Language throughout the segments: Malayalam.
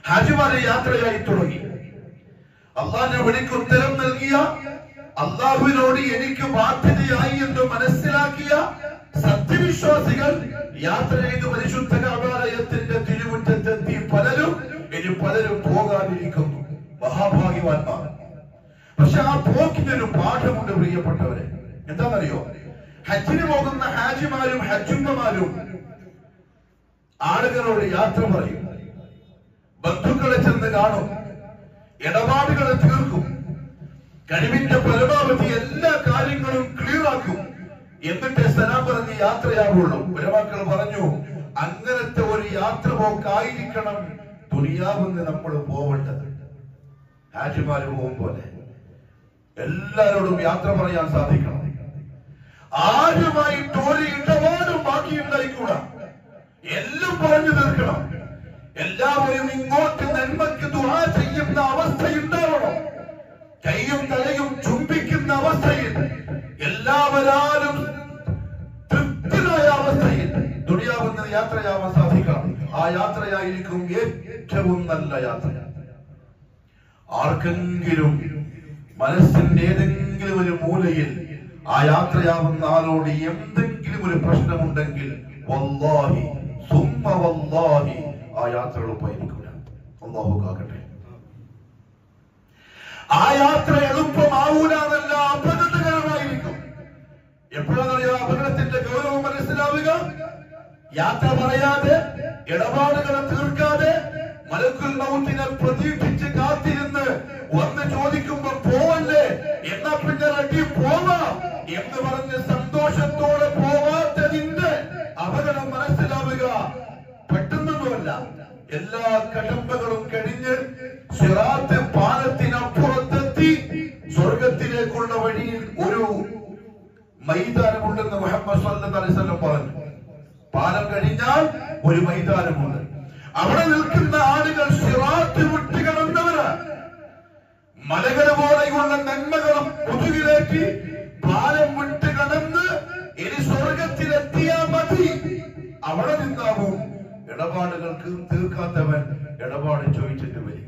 ഹാജിമാരെ യാത്രയായി തുടങ്ങി അള്ളാന്റെ വിളിക്ക് ഉത്തരം നൽകിയ അള്ളാഹുവിനോട് എനിക്ക് ബാധ്യതയായി എന്ന് മനസ്സിലാക്കിയ സത്യവിശ്വാസികൾ യാത്ര ചെയ്ത് പരിശുദ്ധ കബാലയത്തിന്റെ തിരുമുറ്റത്തെത്തി പലരും ഇനി പലരും പോകാതിരിക്കുന്നു മഹാഭാഗ്യവാന്മാർ പക്ഷെ ആ പോക്കിനൊരു പാഠമുണ്ട് പ്രിയപ്പെട്ടവരെ എന്താണെന്നറിയോ ഹജ്ജിന് പോകുന്ന ഹാജിമാരും ഹജ്ജുമ്മമാരും ആളുകളോട് യാത്ര പറയും ബന്ധുക്കളെ ചെന്ന് കാണും ഇടപാടുകളെ തീർക്കും കഴിവിന്റെ പരമാവധി എല്ലാ കാര്യങ്ങളും ക്ലിയർ ആക്കും എന്നിട്ട് സലാം പറഞ്ഞ് യാത്രയാവുള്ളൂ ഒരവാക്കൾ പറഞ്ഞു അങ്ങനത്തെ ഒരു യാത്ര പോക്കായിരിക്കണം ദുനിയാവെന്ന് നമ്മൾ പോവേണ്ടത് ഹാജിമാര് പോകും പോലെ എല്ലാരോടും യാത്ര പറയാൻ സാധിക്കണം ആരുമായിട്ട് ഒരു ഇടപാടും ബാക്കിയുണ്ടായിക്കൂടാ എല്ലാം പറഞ്ഞു തീർക്കണം എല്ലാവരും ഇങ്ങോട്ട് നന്മയ്ക്ക് ദുആ ചെയ്യുന്ന അവസ്ഥയുണ്ടാവണം കൈയും തലയും ചുംബിക്കുന്ന അവസ്ഥയിൽ എല്ലാവരാലും തൃപ്തനായ അവസ്ഥയിൽ ദുനിയാവുന്ന യാത്രയാവാൻ സാധിക്കണം ആ യാത്രയായിരിക്കും ഏറ്റവും നല്ല യാത്ര ആർക്കെങ്കിലും മനസ്സിന്റെ ഏതെങ്കിലും ഒരു മൂലയിൽ ആ യാത്രയാവുന്ന ആളോട് എന്തെങ്കിലും ഒരു പ്രശ്നമുണ്ടെങ്കിൽ വല്ലാഹി സുമ്മ വല്ലാഹി ആ യാത്ര എളുപ്പമായിരിക്കില്ല അള്ളാഹു കാക്കട്ടെ ആ യാത്ര എളുപ്പമാവൂല എന്നല്ല അപകടകരമായിരിക്കും എപ്പോഴാണെന്നറിയോ അപകടത്തിന്റെ ഗൗരവം മനസ്സിലാവുക യാത്ര പറയാതെ ഇടപാടുകളെ തീർക്കാതെ മലക്കുൽ മൗത്തിനെ പ്രതീക്ഷിച്ച് കാത്തിരുന്ന് വന്ന് ചോദിക്കുമ്പോ പോവല്ലേ എന്നാ പിന്നെ റെഡി പോവാം എന്ന് പറഞ്ഞ് സന്തോഷത്തോടെ പോവാത്തതിന്റെ അപകടം മനസ്സിലാവുക പെട്ടെന്നൊന്നുമല്ല എല്ലാ കടമ്പകളും കഴിഞ്ഞ് സിറാത്ത് പാലത്തിനപ്പുറത്തെത്തി സ്വർഗത്തിലേക്കുള്ള വഴിയിൽ ഒരു മൈതാനമുണ്ടെന്ന് മുഹമ്മദ് സല്ലല്ലാഹു അലൈഹി വസല്ലം പറഞ്ഞു പാലം കഴിഞ്ഞാൽ ഒരു മൈതാനമുണ്ട് അവിടെ നിൽക്കുന്ന ആളുകൾ സിറാത്ത് വിട്ട് കിടന്നവരാണ് മലകൾ പോലെയുള്ള നന്മകളും മുതുകിലേക്ക് പാലം വിട്ട് കടന്ന് ഇനി സ്വർഗത്തിലെത്തിയാ മതി അവിടെ നിന്നാവും ഇടപാടുകൾക്ക് തീർക്കാത്തവൻ ഇടപാട് ചോദിച്ചിട്ട് വരിക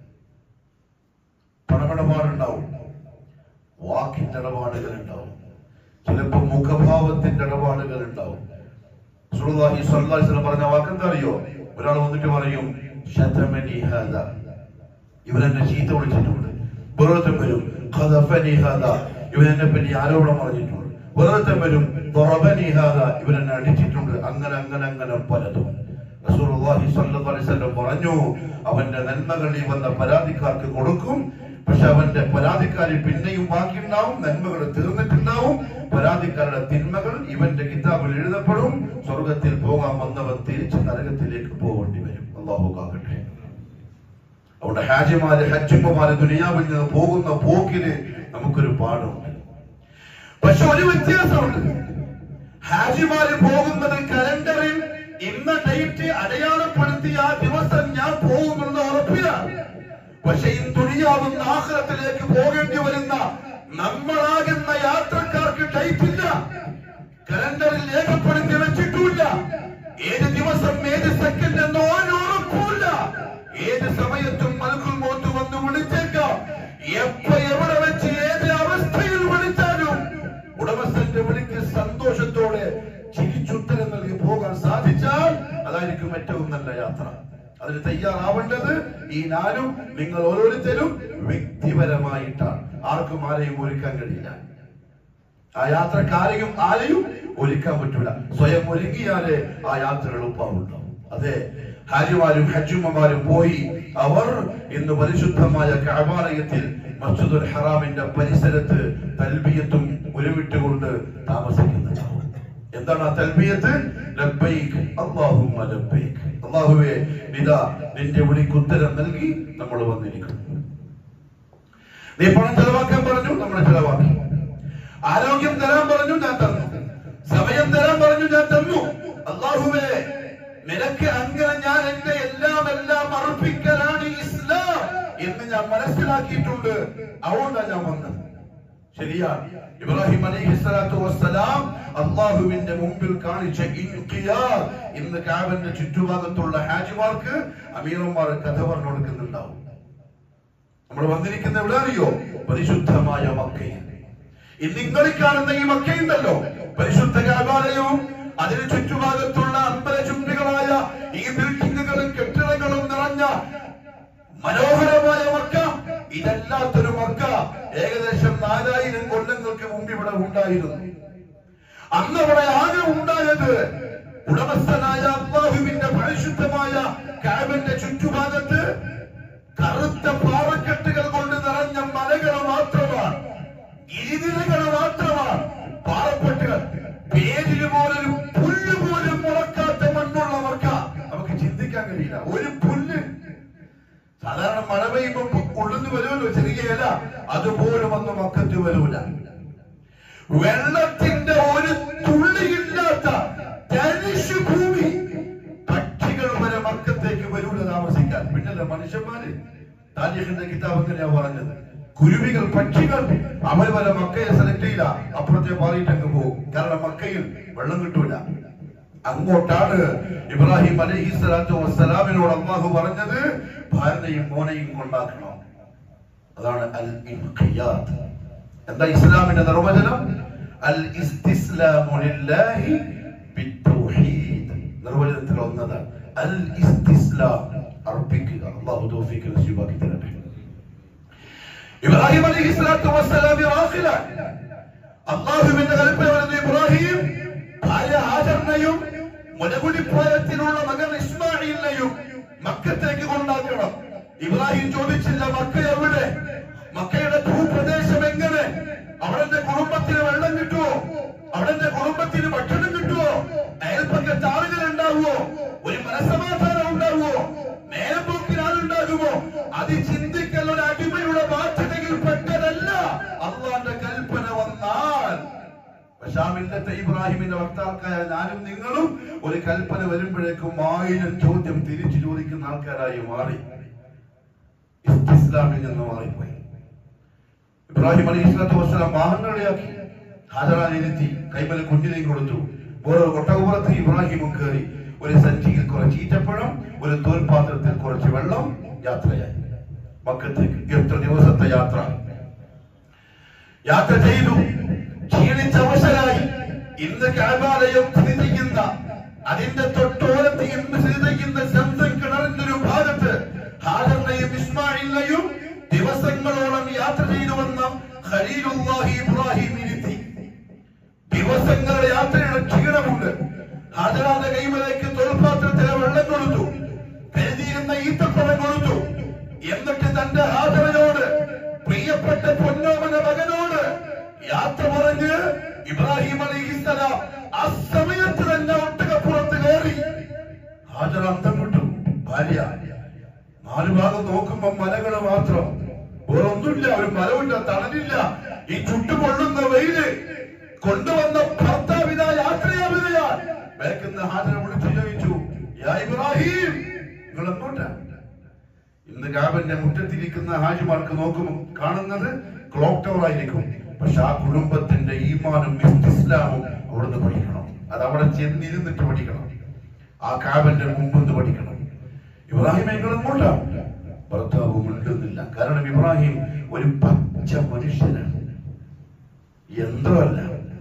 പണമിടപാടുണ്ടാവും വാക്കിന്റെ ഇടപാടുകൾ ഉണ്ടാവും ചിലപ്പോ മുഖഭാവത്തിന്റെ ഇടപാടുകൾ ഉണ്ടാവും സുൽത്താഹി സ്വല്ലാസ്ലം പറഞ്ഞ വാക്കെന്താ അറിയോ ഒരാൾ വന്നിട്ട് പറയും ശതമനി ഹാദ ഇവരെന്നെ ചീത്ത വിളിച്ചിട്ടുണ്ട് വേറൊരുത്തൻ വരും ഖദഫനി ഹാദ ഇവരെന്നെ പറ്റി ആരോപണം പറഞ്ഞിട്ടുണ്ട് വേറൊരുത്തൻ വരും ضربني هذا ഇവരെന്നെ അടിച്ചിട്ടുണ്ട് അങ്ങനെ അങ്ങനെ അങ്ങനെ പലതും റസൂലുള്ളാഹി സ്വല്ലല്ലാഹു അലൈഹി വസല്ലം പറഞ്ഞു അവന്റെ നന്മകൾ ഈ വന്ന പരാതിക്കാർക്ക് കൊടുക്കും പക്ഷെ അവന്റെ പരാതിക്കാരിൽ പിന്നെയും ബാക്കിയുണ്ടാവും നന്മകൾ തീർന്നിട്ടുണ്ടാവും പരാതിക്കാരുടെ തിന്മകൾ ഇവന്റെ കിതാബിൽ എഴുതപ്പെടും സ്വർഗത്തിൽ പോകാൻ വന്നവൻ തിരിച്ച് നരകത്തിലേക്ക് പോകേണ്ടി വരും അള്ളാഹു കാക്കട്ടെ അവിടെ ഹാജിമാര് ഹജ്ജുമ്മമാര് ദുനിയാവിൽ നിന്ന് പോകുന്ന പോക്കിന് നമുക്കൊരു പാഠമുണ്ട് പക്ഷെ ഒരു വ്യത്യാസമുണ്ട് ഹാജിമാര് പോകുന്നത് കലണ്ടറിൽ ഇന്ന ഡേറ്റ് അടയാളപ്പെടുത്തിയ ആ ദിവസം ഞാൻ പോകുമെന്ന് ഉറപ്പിലാണ് പക്ഷെ ഈ ദുനിയാവുന്ന ആഹ്ലത്തിലേക്ക് പോകേണ്ടി വരുന്ന നമ്മളാകുന്ന യാത്രക്കാർക്ക് ഡേറ്റ് ഇല്ല കലണ്ടറിൽ രേഖപ്പെടുത്തി വെച്ചിട്ടില്ല ഏത് ദിവസം ഏത് സെക്കൻഡ് എന്നോ ഒരു ഉറപ്പില്ല ഏത് സമയത്തും മലക്കുൽ മോത്ത് വന്ന് വിളിച്ചേക്കാം എപ്പ എവിടെ വെച്ച് ഏത് അവസ്ഥയിൽ വിളിച്ചാലും ഉടമസ്ഥന്റെ വിളിക്ക് സന്തോഷത്തോടെ ചിരിച്ചുത്തരം നൽകി പോകാൻ സാധിച്ചാൽ അതായിരിക്കും ഏറ്റവും നല്ല യാത്ര അതിന് തയ്യാറാവേണ്ടത് ഈ ഞാനും നിങ്ങൾ ഓരോരുത്തരും വ്യക്തിപരമായിട്ടാണ് ആർക്കും ആരെയും ഒരുക്കാൻ കഴിയില്ല ആ യാത്രക്കാരെയും ആരെയും ഒരുക്കാൻ പറ്റൂല സ്വയം ഒരുങ്ങിയാലേ ആ യാത്ര എളുപ്പമുള്ളൂ അതെ ഹാജിമാരും ഹജ്ജുമ്മമാരും പോയി അവർ ഇന്ന് പരിശുദ്ധമായ കഅബാലയത്തിൽ മസ്ജിദുൽ ഹറാമിന്റെ പരിസരത്ത് തൽബിയത്തും ഉരുവിട്ടുകൊണ്ട് താമസിക്കുന്നുണ്ടാവും എന്താണ് ആ തൽബിയത്ത് ലബ്ബൈക് അല്ലാഹുമ്മ ലബ്ബൈക് അല്ലാഹുവേ ഇതാ നിന്റെ വിളിക്ക് ഉത്തരം നൽകി നമ്മൾ വന്നിരിക്കുന്നു നീ പണം ചെലവാക്കാൻ പറഞ്ഞു നമ്മൾ ചെലവാക്കി ആരോഗ്യം തരാൻ പറഞ്ഞു ഞാൻ തന്നു സമയം തരാൻ പറഞ്ഞു ഞാൻ തന്നു അള്ളാഹുവേ നിനക്ക് അങ്ങനെ ഞാൻ എന്റെ എല്ലാം എല്ലാം അർപ്പിക്കലാണ് ഇസ്ലാം എന്ന് ഞാൻ മനസ്സിലാക്കിയിട്ടുണ്ട് അതുകൊണ്ടാണ് ഞാൻ വന്നത് ശരിയാണ് ഇബ്രാഹിം അലൈഹി സ്വലാത്തു വസ്സലാം അള്ളാഹുവിന്റെ മുമ്പിൽ കാണിച്ച ഇൻഖിയാർ ഇന്ന് കാബന്റെ ചുറ്റുഭാഗത്തുള്ള ഹാജിമാർക്ക് അമീറന്മാർ കഥ പറഞ്ഞു കൊടുക്കുന്നുണ്ടാവും നമ്മൾ വന്നിരിക്കുന്ന എവിടെ അറിയോ പരിശുദ്ധമായ മക്കയിൽ ഇന്ന് നിങ്ങൾ കാണുന്ന ഈ മക്കയുണ്ടല്ലോ പരിശുദ്ധ കാബാലയവും അതിന് ചുറ്റുഭാഗത്തുള്ള അമ്പല ചുംബികളായ ഈ ബിൽഡിങ്ങുകളും കെട്ടിടങ്ങളും നിറഞ്ഞ മനോഹരമായ മക്ക ഇതല്ലാത്തൊരു മക്ക ഏകദേശം നാലായിരം കൊല്ലങ്ങൾക്ക് മുമ്പ് ഇവിടെ ഉണ്ടായിരുന്നു അന്ന് അവിടെ ആകെ ഉണ്ടായത് ഉടമസ്ഥനായ അള്ളാഹുവിന്റെ പരിശുദ്ധമായ കാബിന്റെ ചുറ്റുഭാഗത്ത് കറുത്ത പാറക്കെട്ടുകൾ കൊണ്ട് നിറഞ്ഞ മലകൾ മാത്രമാണ് ഗിരിനിരകൾ മാത്രമാണ് പാറപ്പെട്ടുകൾ പേരിന് പോലൊരു പുല്ല് പോലും മുളക്കാത്ത മണ്ണുള്ള മക്ക നമുക്ക് ചിന്തിക്കാൻ കഴിയില്ല ഒരു പുല്ല് സാധാരണ മഴ പെയ്യുമ്പോ ഉള്ളുന്നു വരുമല്ലോ ചെറിയ ഇല അതുപോലും അന്ന് മക്കത്ത് വരൂല വെള്ളത്തിന്റെ ഒരു തുള്ളിയില്ലാത്ത തരിശു ഭൂമി പക്ഷികൾ വരെ മക്കത്തേക്ക് വരൂല താമസിക്കാൻ പിന്നല്ല മനുഷ്യന്മാര് താരീഖിന്റെ കിതാബ് എങ്ങനെയാ പറഞ്ഞത് കുരുവികൾ പക്ഷികൾ അവർ വരെ മക്കയെ സെലക്ട് ചെയ്യില്ല അപ്പുറത്തെ മാറിയിട്ടങ്ങ് പോകും കാരണം മക്കയിൽ വെള്ളം കിട്ടൂല അങ്ങോട്ടാണ് ഇബ്രാഹിം അലൈഹി സ്വലാത്തു വസ്സലാമിനോട് അള്ളാഹു പറഞ്ഞത് ഭാര്യയും മോനെയും കൊണ്ടാക്കണം അതാണ് അൽ ഇൻഖിയാദ് എന്താ ഇസ്ലാമിന്റെ നിർവചനം അൽ ഇസ്തിസ്ലാമു ലില്ലാഹി ബിത്തൗഹീദ് നിർവചനത്തിൽ ഒന്നതാണ് അൽ ഇസ്തിസ്ലാം അർപ്പിക്കുക അല്ലാഹു തൗഫീഖ് നസീബാക്കി തരട്ടെ ഇബ്രാഹിം അലൈഹി സ്വലാത്തു വസ്സലാം ഇറാഖിലാണ് അള്ളാഹുവിന്റെ കൽപ്പന വരുന്ന ഇബ്രാഹിം ഭാര്യ ഹാജറിനെയും മുലകുടിപ്രായത്തിലുള്ള മകൻ ഇസ്മായിലിനെയും മക്കത്തേക്ക് കൊണ്ടാക്കണം ഇബ്രാഹിം ചോദിച്ചില്ല മക്ക എവിടെ മക്കയുടെ ഭൂപ്രദേശം എങ്ങനെ അവിടെ കുടുംബത്തിന് വെള്ളം കിട്ടുമോ അവിടെ കുടുംബത്തിന് ഭക്ഷണം കിട്ടുമോ അയൽപ്പക്കത്ത് ആളുകൾ ഉണ്ടാവുമോ ഒരു മനസമാധാനം ഉണ്ടാവുമോ നേരമ്പോക്കിൽ ആളുണ്ടാകുമോ അത് ചിന്തിക്കൽ ഒരു അടിമയുടെ ബാധ്യതയിൽ പെട്ടതല്ല അള്ളാന്റെ കൽപ്പന വന്നാൽ പക്ഷെ ആ മില്ലത്തെ ഇബ്രാഹിമിന്റെ വക്താക്കളായ ഞാനും നിങ്ങളും ഒരു കൽപ്പന വരുമ്പോഴേക്കും ആയിരം ചോദ്യം തിരിച്ചു ചോദിക്കുന്ന ആൾക്കാരായി മാറി ഇസ്ലാമിൽ നിന്ന് മാറിപ്പോയി ഇബ്രാഹിം അലി ഇസ്ലാത്തു വസ്സലാം വാഹനങ്ങളെയാക്കി ഹാജരാനിരുത്തി കൈമല കുഞ്ഞിനെയും കൊടുത്തു ഓരോ കൊട്ടകുപുറത്ത് ഇബ്രാഹിമും കയറി ഒരു സഞ്ചിയിൽ കുറച്ച് ഈറ്റപ്പഴം ഒരു തോൽപാത്രത്തിൽ കുറച്ച് വെള്ളം യാത്രയായി മക്കത്തേക്ക് എത്ര ദിവസത്തെ യാത്ര യാത്ര ചെയ്തു ക്ഷീണിച്ചവശരായി ഇന്ന് കാബാലയം സ്ഥിതി ചെയ്യുന്ന അതിന്റെ തൊട്ടോരത്ത് ഇന്ന് സ്ഥിതി ചെയ്യുന്ന ശബ്ദം കിണറിന്റെ ഒരു ഭാഗത്ത് ഹാജറിനെയും ഇസ്മായിലിനെയും ദിവസങ്ങളോളം യാത്ര ചെയ്തു വന്ന ഖലീലുല്ലാഹി ഇബ്രാഹിം ഇരുത്തി ദിവസങ്ങളുടെ യാത്രയുടെ ക്ഷീണമുണ്ട് ഹാജറാന്റെ കൈമലേക്ക് തോൽപാത്രത്തിലെ വെള്ളം കൊടുത്തു കരുതിയിരുന്ന ഈത്തപ്പഴം കൊടുത്തു എന്നിട്ട് തന്റെ ഹാജറയോട് പ്രിയപ്പെട്ട പൊന്നോമന മകനോട് യാത്ര പറഞ്ഞ് ഇബ്രാഹിം അലൈഹിസ്സലാം ആ സമയത്ത് തന്നെ ഒട്ടകപ്പുറത്ത് കയറി ഹാജർ അന്തം വിട്ടു ഭാര്യ നാലു ഭാഗം നോക്കുമ്പോ മലകള് മാത്രം വേറൊന്നുമില്ല ഒരു മരമില്ല തണലില്ല ഈ ചുട്ടുപൊള്ളുന്ന വെയില് കൊണ്ടുവന്ന ഭർത്താവിത യാത്രയാവുകയാൽ വേക്കുന്ന ഹാജരെ വിളിച്ചു ചോദിച്ചു യാ ഇബ്രാഹിം നിങ്ങൾ എങ്ങോട്ടാ ഇന്ന് കാബന്റെ മുറ്റത്തിരിക്കുന്ന ഹാജിമാർക്ക് നോക്കുമ്പോൾ കാണുന്നത് ക്ലോക്ക് ടവർ ആയിരിക്കും പക്ഷെ ആ കുടുംബത്തിന്റെ ഈമാനും ഇസ്ലാമും അവിടുന്ന് പഠിക്കണം അത് അവിടെ ചെന്നിരുന്നിട്ട് പഠിക്കണം ആ കാബന്റെ മുമ്പ് പഠിക്കണം ഇബ്രാഹിം നിങ്ങൾ എങ്ങോട്ടാ ഭർത്താവ് മിണ്ടുന്നില്ല കാരണം ഇബ്രാഹിം ഒരു പച്ച മനുഷ്യനാണ് യന്ത്രമല്ല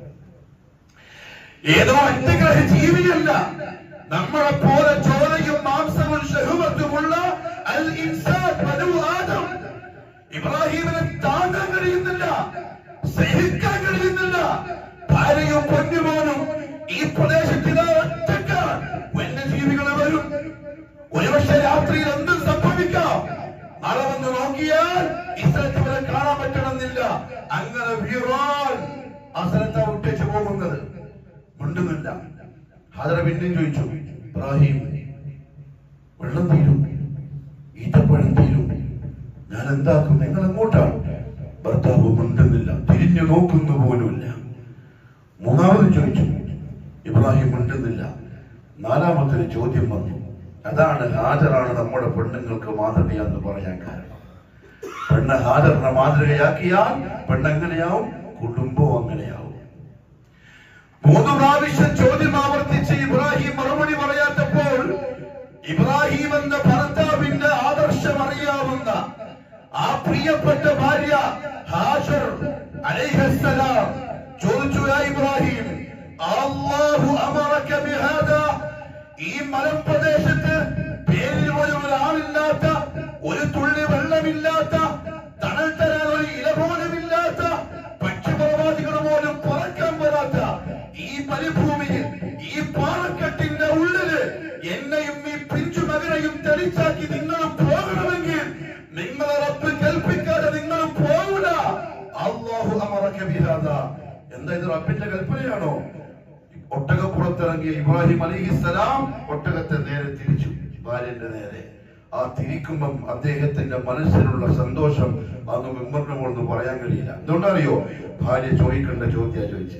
ഏതോ അന്യഗ്രഹ ജീവിയല്ല നമ്മളെ പോലെ ചോരയും മാംസവും ഷഹുമത്തുമുള്ള അൽ ഇൻസാൻ ബനു ആദം ഇബ്രാഹിമിനെ താങ്ങാൻ കഴിയുന്നില്ല സഹിക്കാൻ കഴിയുന്നില്ല ഭാര്യയും പൊന്നുമോനും ഈ പ്രദേശത്ത് ഇതാ ഒറ്റക്കാർ വന്യജീവികൾ വരും ഒരുപക്ഷെ രാത്രിയിൽ എന്തും സംഭവിക്കാം നാളെ വന്ന് നോക്കിയാൽ ഈ സ്ഥലത്ത് ഇവരെ കാണാൻ പറ്റണമെന്നില്ല അങ്ങനെ വീറാൻ ആ സ്ഥലത്താ വിട്ടേച്ച് പോകുന്നത് മിണ്ടുന്നില്ല ഹാജറ പിന്നെയും ചോദിച്ചു ഇബ്രാഹിം വെള്ളം തീരും ഈത്തപ്പഴം തീരും ഞാൻ എന്താക്കും നിങ്ങൾ എങ്ങോട്ടാണ് ഭർത്താവ് മിണ്ടുന്നില്ല തിരിഞ്ഞു നോക്കുന്നു പോലുമില്ല മൂന്നാമത് ചോദിച്ചു ഇബ്രാഹിം മിണ്ടുന്നില്ല നാലാമത്തെ ഒരു ചോദ്യം വന്നു അതാണ് ഹാജറാണ് നമ്മുടെ പെണ്ണുങ്ങൾക്ക് മാതൃകയെന്ന് പറയാൻ കാരണം പെണ്ണ് ഹാജറിനെ മാതൃകയാക്കിയാൽ പെണ്ണെങ്ങനെയാവും കുടുംബവും അങ്ങനെയാവും മൂന്ന് പ്രാവശ്യം ചോദ്യം ആവർത്തിച്ച് ഇബ്രാഹിം മറുപടി പറയാത്തപ്പോൾ ഇബ്രാഹിം എന്ന ഭർത്താവിന്റെ ആദർശം അറിയാവുന്ന ആ പ്രിയപ്പെട്ട ഭാര്യ ഹാഷർ അലൈഹസ്സലാം ചോദിച്ചു "യാ ഇബ്രാഹിം അല്ലാഹു അമറക ബിഹാദാ ഈ മലമ്പ്രദേശത്ത് പേരിൽ പോലും ഒരാളില്ലാത്ത ഒരു തുള്ളി വെള്ളമില്ലാത്ത തണൽ തരാൻ ഒരു ഇല പോലുമില്ലാത്ത പക്ഷിപ്രവാദികൾ പോലും പറക്കാൻ വരാത്ത ഈ മരുഭൂമിയിൽ ഈ പാറക്കെട്ടിന്റെ ഉള്ളില് എന്നെയും ഈ പിഞ്ചു മകനെയും തെളിച്ചാക്കി നിങ്ങൾ പോകണമെങ്കിൽ നിങ്ങളെ റബ്ബ് കൽപ്പിക്കാതെ നിങ്ങൾ പോകൂല അള്ളാഹു അമറക ബിഹാദ എന്താ ഇത് റബ്ബിന്റെ കൽപ്പനയാണോ ഒട്ടകപ്പുറത്തിറങ്ങിയ ഇബ്രാഹിം അലിഹിസലാം ഒട്ടകത്തെ നേരെ തിരിച്ചു ഭാര്യന്റെ നേരെ ആ തിരിക്കുമ്പം അദ്ദേഹത്തിന്റെ മനസ്സിലുള്ള സന്തോഷം അന്ന് മെമ്പറിനെ കൊണ്ട് പറയാൻ കഴിയില്ല എന്തുകൊണ്ടറിയോ ഭാര്യ ചോദിക്കേണ്ട ചോദ്യ ചോദിച്ചു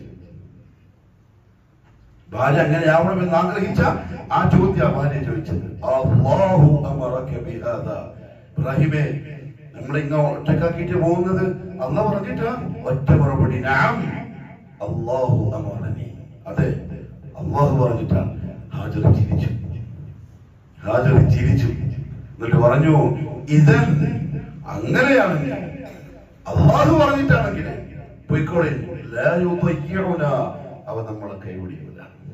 ഭാര്യ അങ്ങനെ ആവണമെന്ന് ആഗ്രഹിച്ച ആ ചോദ്യ ഭാര്യ ചോദിച്ചത് അല്ലാഹു അമറക ബിഹാദ ഇബ്രാഹിമേ നമ്മളെ ഇങ്ങ ഒറ്റക്കാക്കിയിട്ട് പോകുന്നത് അല്ല പറഞ്ഞിട്ടാ ഒറ്റ മറുപടി നാം അല്ലാഹു അമറനി അതെ അള്ളാഹു പറഞ്ഞിട്ടാണ് ഹാജർ ചിരിച്ചു ഹാജർ ചിരിച്ചു എന്നിട്ട് പറഞ്ഞു ഇതൻ അങ്ങനെയാണെങ്കിൽ അള്ളാഹു പറഞ്ഞിട്ടാണെങ്കിൽ പോയിക്കോളെ ലാ യുദയ്യിഉന. അവ നമ്മളെ കൈവിടിയൂല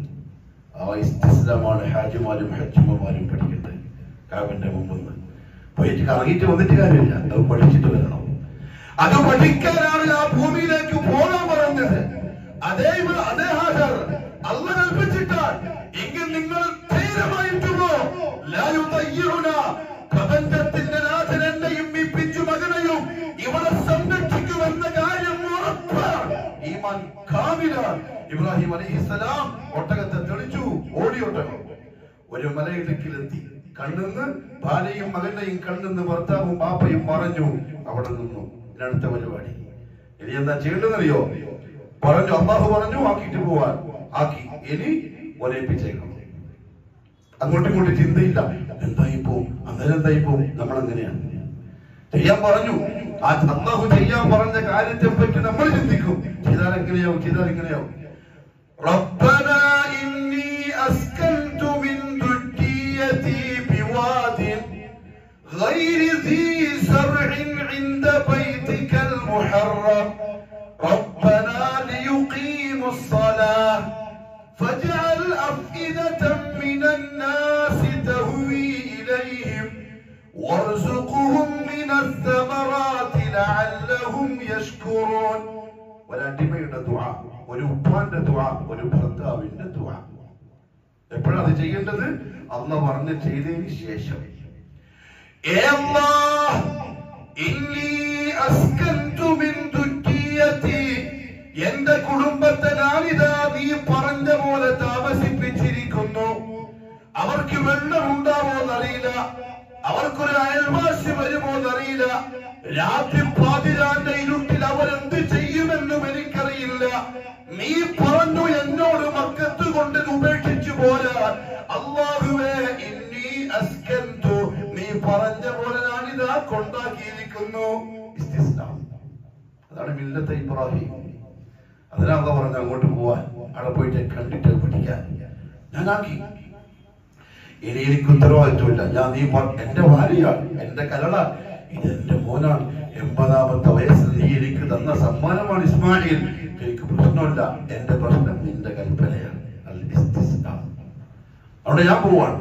ആ ഇസ്തിസ്ലാമാണ് ഹാജിമാരും ഹജ്ജിമാരും പഠിക്കേണ്ടത് കാവിന്റെ മുമ്പിൽ നിന്ന് പോയിട്ട് കറങ്ങിയിട്ട് വന്നിട്ട് കാര്യമില്ല അത് പഠിച്ചിട്ട് വരണം അത് പഠിക്കാനാണ് ആ ഭൂമിയിലേക്ക് പോകാൻ പറഞ്ഞത് അതേ ഇവ- അതേ ഹാജർ അല്ല കൽപ്പിച്ചിട്ടാൽ എങ്കിൽ നിങ്ങൾ ധൈര്യമായിട്ടുള്ളോ ലായുതയ്യുന പ്രപഞ്ചത്തിന്റെ നാഥൻ എന്നെയും ഈ പിഞ്ചു മകനെയും ഇവിടെ സംരക്ഷിക്കുമെന്ന കാര്യം ഉറപ്പാണ് ഈമാൻ കാമിലാണ് ഇബ്രാഹിം അലൈഹിസ്സലാം ഒട്ടകത്തെ തെളിച്ചു ഓടി ഒട്ടകം ഒരു മലയിടുക്കിലെത്തി കണ്ണിന്ന് ഭാര്യയും മകന്റെയും കണ്ണിന്ന് ഭർത്താവും ബാപ്പയും മറഞ്ഞു അവിടെ നിന്നു ഇനി അടുത്ത പരിപാടി ഇനി എന്താ ചെയ്യേണ്ടതെന്നറിയോ പറഞ്ഞു അള്ളാഹു പറഞ്ഞു ആക്കിയിട്ട് പോവാൻ ആക്കി ഇനി ഒരേപ്പിച്ചേക്കണം അങ്ങോട്ടും ഇങ്ങോട്ടും ചിന്തയില്ല എന്തായി പോവും അന്നേരം എന്തായി പോവും നമ്മൾ അങ്ങനെയാണ് ചെയ്യാൻ പറഞ്ഞു ആ അള്ളാഹു ചെയ്യാൻ പറഞ്ഞ കാര്യത്തെ പറ്റി നമ്മൾ ചിന്തിക്കും ചെയ്താൽ എങ്ങനെയാവും ചെയ്താൽ എങ്ങനെയാവും ربنا إني أسكنت من ذريتي بواد غير ذي زرع عند بيتك المحرم ربنا ليقيموا الصلاة فاجعل أفئدة من الناس تهوي إليهم وارزقهم من الثمرات لعلهم يشكرون ഒരടിമയുടെ ദുആ ഒരു ഉപ്പാന്റെ ദുആ ഒരു ഭർത്താവിന്റെ ദുആ എപ്പോഴാണ് അത് ചെയ്യേണ്ടത് അള്ള പറഞ്ഞ് ചെയ്തതിന് ശേഷം ഏ അല്ലാഹ്, ഇന്നി അസ്കൻതു മിൻ ദുർരിയതി. എന്റെ കുടുംബത്തെ ഞാനിതാ നീ പറഞ്ഞ പോലെ താമസിപ്പിച്ചിരിക്കുന്നു അവർക്ക് വെള്ളം ഉണ്ടാവോ എന്നറിയില്ല അവർക്കൊരു അയൽവാസി വരുമോ എന്നറിയില്ല രാത്രി പാതിരാന്റെ ഇരുട്ടിൽ അവരെന്ത് ചെയ്യുമെന്നും എനിക്കറിയില്ല നീ പറഞ്ഞു എന്നോട് മക്കത്ത് കൊണ്ട് ഉപേക്ഷിച്ചു പോരാ അള്ളാഹുവേ ഇന്നി അസ്കന്തു നീ പറഞ്ഞ പോലെ ഞാനിതാ കൊണ്ടാക്കിയിരിക്കുന്നു ഇസ്തിസ്ലാം. അതാണ് മില്ലത്തെ ഇബ്രാഹിം അതിനാ പറഞ്ഞ അങ്ങോട്ട് പോവാൻ അവിടെ പോയിട്ട് കണ്ടിട്ട് പഠിക്കാൻ ഞാനാക്കി ഇനി എനിക്ക് ഉത്തരവാദിത്വമില്ല ഞാൻ നീ പ- എന്റെ ഭാര്യയാണ് എന്റെ കരള ഇത് എന്റെ മോനാണ് എൺപതാമത്തെ വയസ്സിൽ നീ എനിക്ക് തന്ന സമ്മാനമാണ് ഇസ്മായിൽ എനിക്ക് പ്രശ്നമില്ല എന്റെ പ്രശ്നം നിന്റെ കൽപ്പനയാണ് അൽ ഇസ്തിസ്ലാം. അവിടെ ഞാൻ പോവാണ്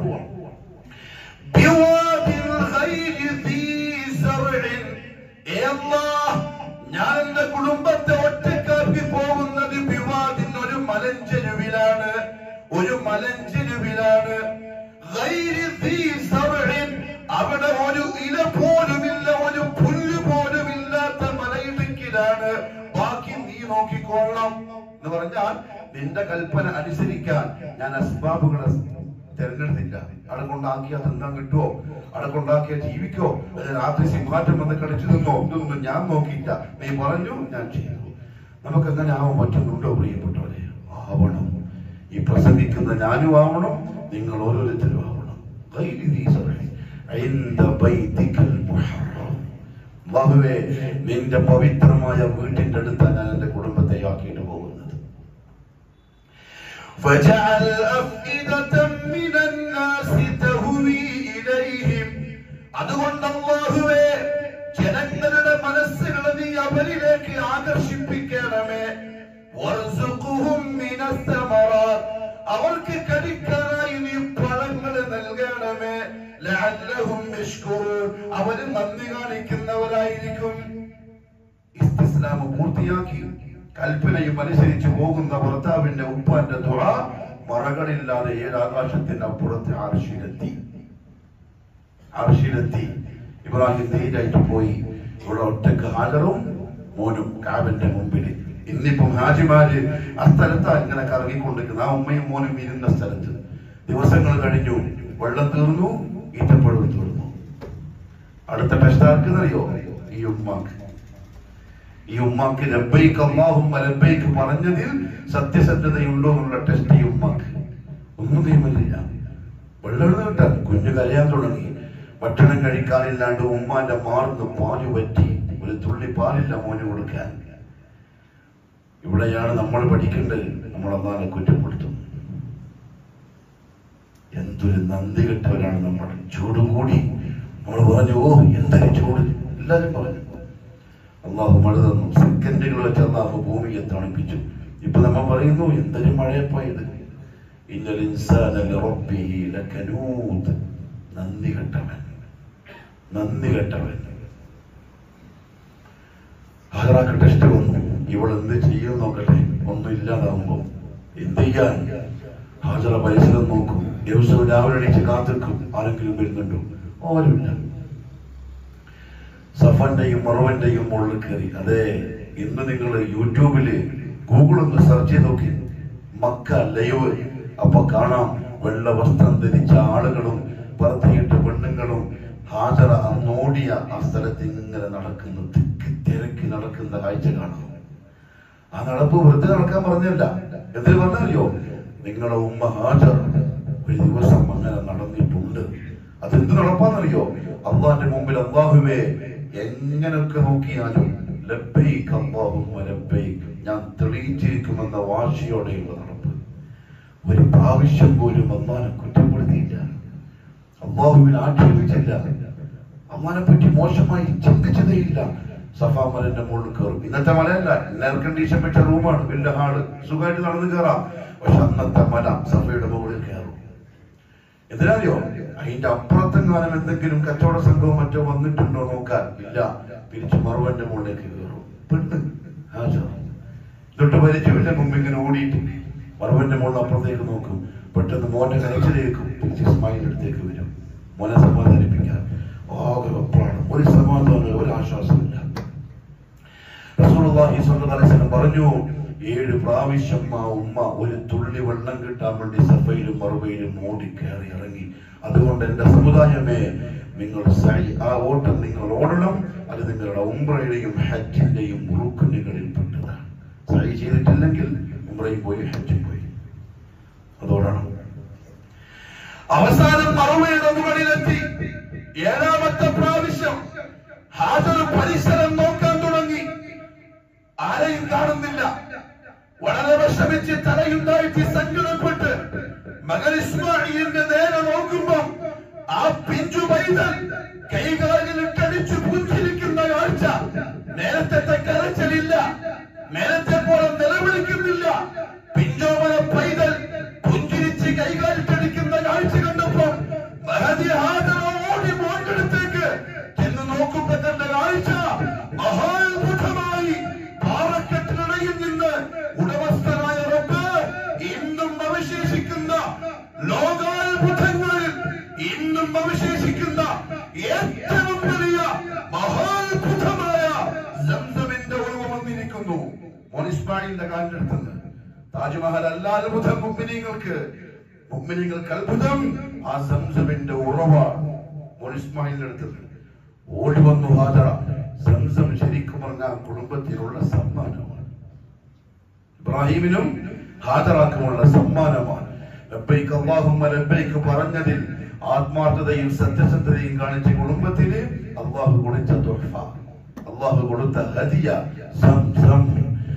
بواد غير ذي زرع ഏ അല്ലാഹ്, ഞാൻ എന്റെ കുടുംബത്തെ ഒറ്റക്കാക്കി പോകുന്നത് ബിവാദിൻ ഒരു മലഞ്ചെരുവിലാണ് ഒരു മലഞ്ചെരുവിലാണ് ഗൈരി ذي زرع. അവിടെ ഒരു ഇല പോലുമില്ല ഒരു പുല്ല് പോലുമില്ലാത്ത മലയിടുക്കിലാണ് ബാക്കി നീ നോക്കിക്കൊള്ളാം എന്ന് പറഞ്ഞാൽ നിന്റെ കൽപ്പന അനുസരിക്കാൻ ഞാൻ അസ്ബാബുകളെ തെരഞ്ഞെടുത്തില്ല അവിടെ കൊണ്ടാക്കിയാൽ തിന്നാൻ കിട്ടുമോ അവിടെ കൊണ്ടാക്കിയാൽ ജീവിക്കോ അത് രാത്രി സിംഹാറ്റം വന്ന് കളിച്ചു നിന്നോ ഇതൊന്നും ഞാൻ നോക്കിയില്ല നീ പറഞ്ഞു ഞാൻ ചെയ്തു നമുക്ക് അങ്ങനെ ആവാൻ പറ്റുന്നുണ്ടോ പ്രിയപ്പെട്ടവരെ ആവണം ഈ പ്രസംഗിക്കുന്ന ഞാനും ആവണം നിങ്ങൾ ഓരോരുത്തരും ആവണം غير ذي زرع عند بيتك المحرم അല്ലാഹുവേ നിന്റെ പവിത്രമായ വീട്ടിന്റെ അടുത്താണ് ഞാൻ എന്റെ കുടുംബത്തെ فجعل أفئدة من الناس تهوي إليهم അതുകൊണ്ട് അല്ലാഹുവേ ജനങ്ങളുടെ മനസ്സുകളെ നീ അവരിലേക്ക് ആകർഷിപ്പിക്കണമേ വർസുഖുഹും മിനസ് സമറാത്ത്. അവർക്ക് കഴിക്കാനായി നീ പഴങ്ങൾ നൽകണമേ ലഅല്ലഹും യഷ്കുറൂൻ. അവര് നന്ദി കാണിക്കുന്നവരായിരിക്കും ഇസ്തിസ്ലാം പൂർത്തിയാക്കി കൽപ്പനയും അനുസരിച്ച് പോകുന്ന ഭർത്താവിന്റെ ഉപ്പാന്റെ ദുഴ മറകളില്ലാതെ ഏഴാകാശത്തിന്റെ അപ്പുറത്ത് ആർഷിയിലെത്തി ആർഷിയിലെത്തി ഇബ്രാഹിം ധൈര്യമായിട്ട് പോയി ഇവിടെ ഒറ്റക്ക് ഹാജറും മോനും കാബന്റെ മുമ്പിൽ ഇന്നിപ്പം ഹാജിമാര് ആ സ്ഥലത്താ ഇങ്ങനെ കറങ്ങിക്കൊണ്ടിരിക്കുന്നത് ആ ഉമ്മയും മോനും ഇരുന്ന സ്ഥലത്ത് ദിവസങ്ങൾ കഴിഞ്ഞു വെള്ളം തീർന്നു ഈറ്റപ്പഴം തീർന്നു അടുത്ത ടെസ്റ്റ് ആർക്കെന്നറിയോ ഈ ഉമ്മാക്ക് ഈ ഉമ്മാക്ക് ലബൈക്ക് അള്ളാഹും ലബൈക്ക് പറഞ്ഞതിൽ സത്യസന്ധതയുണ്ടോ എന്നുള്ള ടെസ്റ്റ് ഈ ഉമ്മാക്ക് ഒന്നും നിയമമില്ല വെള്ളം കിട്ടാൻ കുഞ്ഞു കരയാൻ തുടങ്ങി ഭക്ഷണം കഴിക്കാനില്ലാണ്ട് ഉമ്മാന്റെ മാർന്ന് പാല് പറ്റി ഒരു തുള്ളി പാലില്ല മോന് കൊടുക്കാൻ ഇവിടെയാണ് നമ്മൾ പഠിക്കേണ്ടത് നമ്മൾ അള്ളാനെ കുറ്റപ്പെടുത്തും എന്തൊരു നന്ദി കെട്ടവരാണ് നമ്മൾ ചൂട് കൂടി നമ്മൾ പറഞ്ഞു ഓ എന്തൊരു ചൂട് എല്ലാരും പറഞ്ഞു അള്ളാഹു മഴ തന്നു സെക്കൻഡുകൾ വെച്ച് അള്ളാഹു ഭൂമിയെ തണുപ്പിച്ചു ഇപ്പൊ നമ്മൾ പറയുന്നു എന്തൊരു മഴയപ്പോയത് ഇന്നൽ ഇൻസാന ലിറബ്ബിഹി ലകനൂദ് നന്ദി കെട്ടവൻ നന്ദി കെട്ടവൻ ഹാജറാക്ക് ടെസ്റ്റ് വന്നു ഇവൾ എന്ത് ചെയ്യും നോക്കട്ടെ ഒന്നും ഇല്ലാതാവുമ്പോ എന്ത് ചെയ്യാൻ ഹാജറ പരിസരം നോക്കും ദിവസവും രാവിലെ എണീച്ച് കാത്തിരിക്കും ആരെങ്കിലും വരുന്നുണ്ടോ ആരുമില്ല സഫന്റെയും മറവന്റെയും മുകളിൽ കയറി അതെ ഇന്ന് നിങ്ങൾ യൂട്യൂബില് ഗൂഗിൾ ഒന്ന് സെർച്ച് ചെയ്ത് നോക്കി മക്ക ലൈവ് അപ്പൊ കാണാം വെള്ള വസ്ത്രം ധരിച്ച ആളുകളും പറത്തിയിട്ട് പെണ്ണുങ്ങളും ഹാജറ അന്നോടിയ ആ സ്ഥലത്ത് ഇങ്ങനെ നടക്കുന്നു തിക്ക് തിരക്കി നടക്കുന്ന കാഴ്ച കാണാം ആ നടപ്പ് വെറുതെ നടക്കാൻ പറഞ്ഞല്ല എന്തിനു പറഞ്ഞറിയോ നിങ്ങളുടെ ഉമ്മ ഹാജർ ഒരു ദിവസം അങ്ങനെ നടന്നിട്ടുണ്ട് അതെന്ത് നടപ്പാന്നറിയോ അള്ളാന്റെ മുമ്പിൽ അള്ളാഹുവേ എങ്ങനെയൊക്കെ നോക്കിയാലും ലബ്ബൈക്ക് അള്ളാഹുമ്മ ലബ്ബൈക്ക് ഞാൻ തെളിയിച്ചിരിക്കുമെന്ന വാശിയോടെയുള്ള നടപ്പ് ഒരു പ്രാവശ്യം പോലും അള്ളാനെ കുറ്റപ്പെടുത്തിയില്ല അള്ളാഹുവിനെ ആക്ഷേപിച്ചില്ല അള്ളാനെ പറ്റി മോശമായി ചിന്തിച്ചതേയില്ല സഫാ മലന്റെ മുകളിൽ കയറും ഇന്നത്തെ മലയല്ല എയർ കണ്ടീഷൻ വെച്ച റൂമാണ് വലിയ ഹാള് സുഖമായിട്ട് നടന്നു കയറാം പക്ഷെ അന്നത്തെ മല സഫയുടെ മുകളിൽ കയറും എന്തിനറിയോ അതിന്റെ അപ്പുറത്തെങ്ങാനും എന്തെങ്കിലും കച്ചവട സംഘവും മറ്റോ വന്നിട്ടുണ്ടോ നോക്കാൻ ഇല്ല തിരിച്ച് മറുവന്റെ മുകളിലേക്ക് കയറും പെണ്ണ് ഹാജർ തൊട്ട് പരിചയമില്ല മുമ്പ് ഇങ്ങനെ ഓടിയിട്ട് മറുവന്റെ മുകളിൽ അപ്പുറത്തേക്ക് നോക്കും പെട്ടെന്ന് മോന്റെ കരച്ചിലേക്കും തിരിച്ച് ഇസ്മായിൽ അടുത്തേക്ക് വരും മോനെ സമാധാനിപ്പിക്കാൻ ആകെ വെപ്പാണ് ഒരു സമാധാനം ഒരു ആശ്വാസമില്ല റസൂലുള്ളാഹി സ്വല്ലല്ലാഹു അലൈഹി വസല്ലം പറഞ്ഞു ഏഴ് പ്രാവശ്യം ആ ഉമ്മ ഒരു തുള്ളി വെള്ളം കിട്ടാൻ വേണ്ടി സഫയിലും മറുപയിലും ഓടി കയറി ഇറങ്ങി അതുകൊണ്ട് എന്റെ സമുദായമേ നിങ്ങൾ സൈ- ആ ഓട്ടം നിങ്ങൾ ഓടണം അത് നിങ്ങളുടെ ഉംറയുടെയും ഹജ്ജിന്റെയും റുക്കുനുകളിൽ പെട്ടതാണ് സൈ ചെയ്തിട്ടില്ലെങ്കിൽ ഉംറയും പോയി ഹജ്ജും പോയി അതോടണം അവസാനം മറുപയുടെ മുകളിലെത്തി ഏഴാമത്തെ പ്രാവശ്യം ഹാജർ പരിസരം നോക്കാൻ തുടങ്ങി ആരെയും കാണുന്നില്ല വളരെ വിഷമിച്ച് തലയുണ്ടായിട്ട് സങ്കടപ്പെട്ട് മകൻ ഇസ്മായിലിന്റെ നേരെ നോക്കുമ്പോ ആ പിഞ്ചു പൈതൽ കൈകാലിലിട്ടടിച്ചു പുഞ്ചിരിക്കുന്ന കാഴ്ച നേരത്തെ കരച്ചലില്ല നേരത്തെ പോലെ നിലവിളിക്കുന്നില്ല പിഞ്ചോമന പൈതൽ പുഞ്ചിരിച്ച് കൈകാലിട്ടടിക്കുന്ന കാഴ്ച കണ്ടപ്പോ മഹതി ഹാജറ ഓടി മോണ്ടെടുത്തേക്ക് ചെന്ന് നോക്കുമ്പോ തന്റെ കാഴ്ച മഹാത്ഭുതമായി പാറക്കെട്ടിനിടയിൽ നിന്ന് ഉടമസ്ഥനായ റബ്ബ് ഇന്നും അവശേഷിക്കുന്ന ലോകാത്ഭുതങ്ങളിൽ ഇന്നും അവശേഷിക്കുന്ന ഏറ്റവും വലിയ മഹാത്ഭുതമായ സംസമിന്റെ ഉറവ വന്നിരിക്കുന്നു മോനിസ്മായിലിന്റെ കാലിനടുത്തുനിന്ന് താജ്മഹൽ അല്ല അത്ഭുതം മുഗ്മിനീങ്ങൾക്ക് മുഗ്മിനീങ്ങൾക്ക് അത്ഭുതം ആ സംസമിന്റെ ഉറവ മോനിസ്മായിലിന്റെ അടുത്തുനിന്ന് ഓടി വന്നു ഹാജറ സംസം ശരിക്കും പറഞ്ഞ ആ കുടുംബത്തിനുള്ള സമ്മാനമാണ് ഇബ്രാഹിമിനും ഹാജറാക്കുമുള്ള സമ്മാനമാണ് ലബ്ബൈക്ക് അല്ലാഹുമ്മ ലബ്ബൈക്ക് പറഞ്ഞതിൽ ആത്മാർത്ഥതയും സത്യസന്ധതയും കാണിച്ച കുടുംബത്തിന് അള്ളാഹു കൊടുത്ത തുഹഫ അള്ളാഹു കൊടുത്ത ഹദിയ സംസം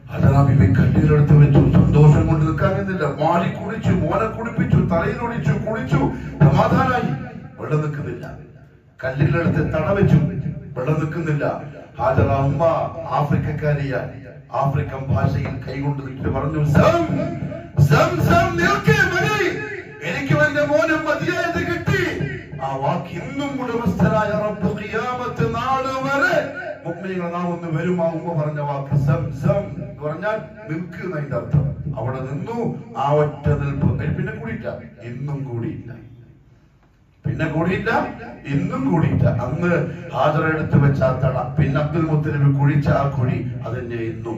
ഹജറാബിബി കല്ലിലെടുത്ത് വെച്ചു സന്തോഷം കൊണ്ട് നിൽക്കാമെന്നില്ല മാറി കുടിച്ചു മോനെ കുടിപ്പിച്ചു തലയിലൊടിച്ചു കുടിച്ചു സമാധാനായി വെള്ളം നിൽക്കുന്നില്ല കല്ലിലെടുത്ത് തട വെച്ചു വെള്ളം നിൽക്കുന്നില്ല ഹാജറ അമ്മ ആഫ്രിക്കക്കാരിയ ആഫ്രിക്കൻ ഭാഷയിൽ കൈകൊണ്ട് നിന്നിട്ട് പറഞ്ഞു "സം, സം, സം, നിൽക്ക് മതി. എനിക്ക് എന്റെ മോനും മതിയായത് കിട്ടി ആ വാക്ക് ഇന്നും ഉടമസ്ഥനായ റബ്ബ് ഖിയാമത്ത് നാള് വരെ മുഅ്മിനീങ്ങളെ നാം ഒന്ന് വരും ആ ഉമ്മ പറഞ്ഞ വാക്ക് സം സം എന്ന് പറഞ്ഞാൽ നിൽക്ക് എന്നതിന്റെ അർത്ഥം അവിടെ നിന്നു ആ ഒറ്റ നിൽപ്പ് അതിന് പിന്നെ കൂടിയില്ല ഇന്നും കൂടിയില്ല പിന്നെ കൂടിയില്ല ഇന്നും കൂടിയില്ല അന്ന് ഹാജറ എടുത്തു വെച്ച ആ തട പിന്നെ അബ്ദുൽ മുത്തലിബ് കുഴിച്ച ആ കുഴി അതിന്റെ ഇന്നും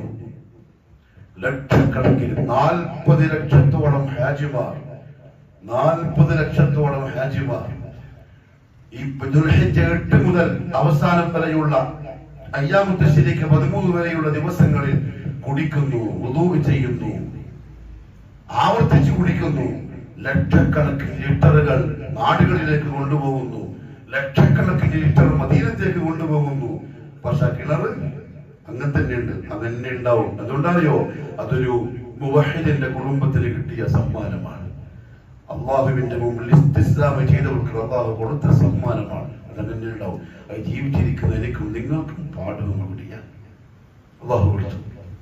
ലക്ഷക്കണക്കിന് നാൽപ്പത് ലക്ഷത്തോളം ഹാജിമാർ നാൽപ്പത് ലക്ഷത്തോളം ഹാജിമാർ ഈ ദുൽഹിജ്ജ എട്ട് മുതൽ അവസാനം വരെയുള്ള അയ്യാമത്തെ ശരിക്ക് പതിമൂന്ന് വരെയുള്ള ദിവസങ്ങളിൽ കുടിക്കുന്നു വുദൂ ചെയ്യുന്നു ആവർത്തിച്ചു കുടിക്കുന്നു ലക്ഷക്കണക്കിന് ലിറ്ററുകൾ നാടുകളിലേക്ക് കൊണ്ടുപോകുന്നു ലക്ഷക്കണക്കിന് ലിറ്റർ മദീനത്തേക്ക് കൊണ്ടുപോകുന്നു പക്ഷെ ആ കിണറ് അങ്ങനെ തന്നെയുണ്ട് അത് തന്നെ ഉണ്ടാവും അതുകൊണ്ടറിയോ അതൊരു മുവഹിദിന്റെ കുടുംബത്തിന് കിട്ടിയ സമ്മാനമാണ് അള്ളാഹുവിന്റെ മുമ്പിൽ ഇസ്തിസ്ലാമ ചെയ്തവർക്ക് അള്ളാഹു കൊടുത്ത സമ്മാനമാണ് അതങ്ങനെ ഉണ്ടാവും അത് ജീവിച്ചിരിക്കുന്ന എനിക്കും നിങ്ങൾക്കും പാഠവും കൂടിയാണ് അള്ളാഹു കൊടുത്തു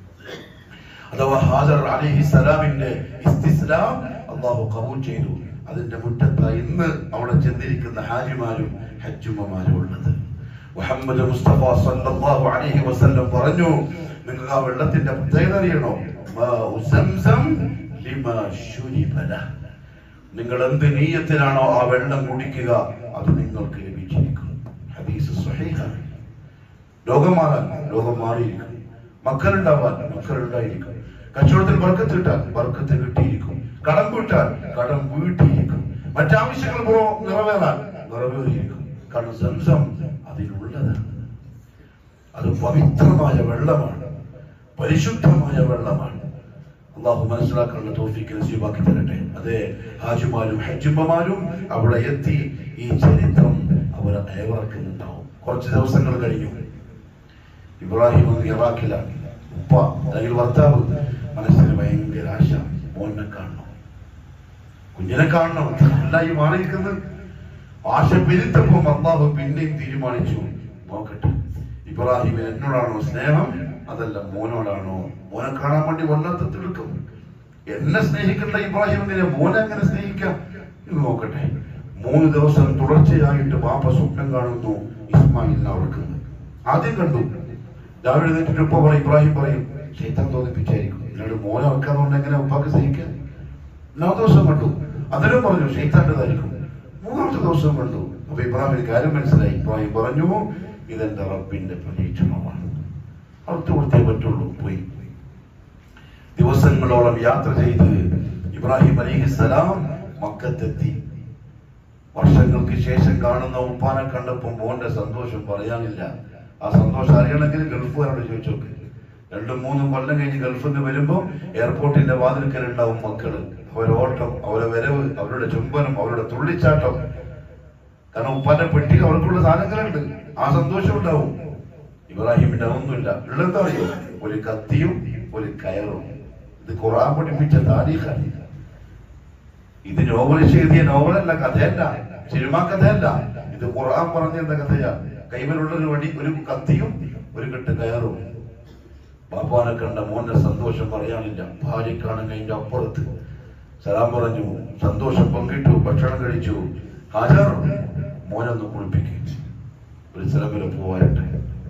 അഥവാ ഹാജർ അലൈഹി സലാമിന്റെ ഇസ്തിസ്ലാം അള്ളാഹു കബൂൽ ചെയ്തു അതിന്റെ മുറ്റത്ത് ഇന്ന് അവിടെ ചെന്നിരിക്കുന്ന ഹാജിമാരും ഹജ്ജുമ്മമാരും ഉള്ളത് മുഹമ്മദ് മുസ്തഫ സല്ലല്ലാഹു അലൈഹി വസല്ലം പറഞ്ഞു നിങ്ങൾക്ക് ആ വെള്ളത്തിന്റെ പ്രത്യേകത അറിയണോ മാഉ സംസം ലിമാ ശുരിബ ലഹ്. നിങ്ങൾ എന്ത് നീയത്തിലാണോ ആ വെള്ളം കുടിക്കുക അത് നിങ്ങൾക്ക് ലഭിച്ചിരിക്കും ഹദീസ് സ്വഹീഹാണ് ലോകം മാറാൻ ലോകം മാറിയിരിക്കും മക്കളുണ്ടാവാൻ മക്കളുണ്ടായിരിക്കും കച്ചവടത്തിൽ ബർക്കത്ത് കിട്ടാൻ ബർക്കത്ത് കിട്ടിയിരിക്കും കടം വീട്ടാൻ കടം വീട്ടിയിരിക്കും മറ്റാവശ്യങ്ങൾ പുറോ നിറവേറാൻ നിറവേറിയിരിക്കും കാരണം സംസം അതിലുള്ളതാണ് അത് പവിത്രമായ വെള്ളമാണ് പരിശുദ്ധമായ വെള്ളമാണ് അള്ളാഹു മനസ്സിലാക്കാനുള്ള തോഫിക്ക് നസീബാക്കി തരട്ടെ അതെ ഹാജിമാരും ഹജ്ജുമ്മമാരും അവിടെ എത്തി ഈ ചരിത്രം അവർ ഏവർക്കുന്നുണ്ടാവും കുറച്ച് ദിവസങ്ങൾ കഴിഞ്ഞു ഇബ്രാഹിം അങ്ങ് ഇറാഖിലാണ് ഉപ്പ അല്ലെങ്കിൽ ഭർത്താവ് മനസ്സിന് ഭയങ്കര ആശ മോനെ കാണണം കുഞ്ഞിനെ കാണണം എല്ലായി മാറിയിരിക്കുന്നത് ആശ പെരുത്തപ്പം അള്ളാഹു പിന്നെയും തീരുമാനിച്ചു നോക്കട്ടെ ഇബ്രാഹിം എന്നോടാണോ സ്നേഹം അതല്ല മോനോടാണോ മോനെ കാണാൻ വേണ്ടി വല്ലാത്തെടുക്കും എന്നെ സ്നേഹിക്കേണ്ട ഇബ്രാഹിം എങ്ങനെ മോനെ എങ്ങനെ സ്നേഹിക്കാം ഇത് നോക്കട്ടെ മൂന്ന് ദിവസം തുടർച്ചയായിട്ട് ബാപ്പ സ്വപ്നം കാണുന്നു ഇസ്മായിലിനെ അവർക്കുന്നത് ആദ്യം കണ്ടു രാവിലെ എഴുന്നേറ്റിട്ട് ഉപ്പ പറയും ഇബ്രാഹിം പറയും ശൈത്താൻ തോന്നിപ്പിച്ചായിരിക്കും എന്നോട് മോനെ വെക്കാന്നുകൊണ്ട് എങ്ങനെ ഉപ്പാക്ക് സഹിക്കാം ഒന്നാമത്തെ ദിവസം കണ്ടു അതിലും പറഞ്ഞു ഷെയ്ത്താൻ്റെതായിരിക്കും മൂന്നാമത്തെ ദിവസം കണ്ടു അപ്പൊ ഇബ്രാഹിമിന് കാര്യം മനസ്സിലായി ഇബ്രാഹിം പറഞ്ഞു ഇതെന്റെ റബ്ബിന്റെ പരീക്ഷണമാണ് അടുത്ത് കൊടുത്തേ പറ്റുള്ളൂ പോയി ദിവസങ്ങളോളം യാത്ര ചെയ്ത് ഇബ്രാഹിം അലിഹിസലാം മക്കത്തെത്തി വർഷങ്ങൾക്ക് ശേഷം കാണുന്ന ഉപ്പാനെ കണ്ടപ്പോൾ മോന്റെ സന്തോഷം പറയാനില്ല ആ സന്തോഷം അറിയണമെങ്കിൽ ഗൾഫുകാരോട് ചോദിച്ചു നോക്ക് രണ്ടും മൂന്നും കൊല്ലം കഴിഞ്ഞ് ഗൾഫിൽ നിന്ന് വരുമ്പോ എയർപോർട്ടിന്റെ വാതിൽക്കൽ ഉണ്ടാവും മക്കള് അവരുടെ ഓട്ടം അവരുടെ വരവ് അവരുടെ ചുംബനം അവരുടെ തുള്ളിച്ചാട്ടം കാരണം ഉപ്പാന്റെ പെട്ടിയിൽ അവർക്കുള്ള സാധനങ്ങളുണ്ട് ആ സന്തോഷം ഉണ്ടാവും ഇബ്രാഹിമിന്റെ ഒന്നുമില്ല ഉള്ളതെന്താ അറിയോ ഒരു കത്തിയും ഒരു കയറും ഇത് ഖുറാൻ പഠിപ്പിച്ച താരീഖാണ് ഇത് നോവലിസ്റ്റ് എഴുതിയ നോവലല്ല കഥയല്ല സിനിമാ കഥയല്ല ഇത് ഖുർആൻ പറഞ്ഞിരുന്ന കഥയാ കൈമലുള്ള ഒരു വടി ഒരു കത്തിയും ഒരു കെട്ട് കയറും ബാപ്പാനെ കണ്ട മോന്റെ സന്തോഷം പറയാനില്ല ഭാര്യക്കാണെങ്കിൽ അതിന്റെ അപ്പുറത്ത് സലാം പറഞ്ഞു സന്തോഷം പങ്കിട്ടു ഭക്ഷണം കഴിച്ചു ഹാജർ മോനൊന്ന് കുളിപ്പിക്കും ഒരു സ്ഥലം വരെ പോവാനായിട്ട്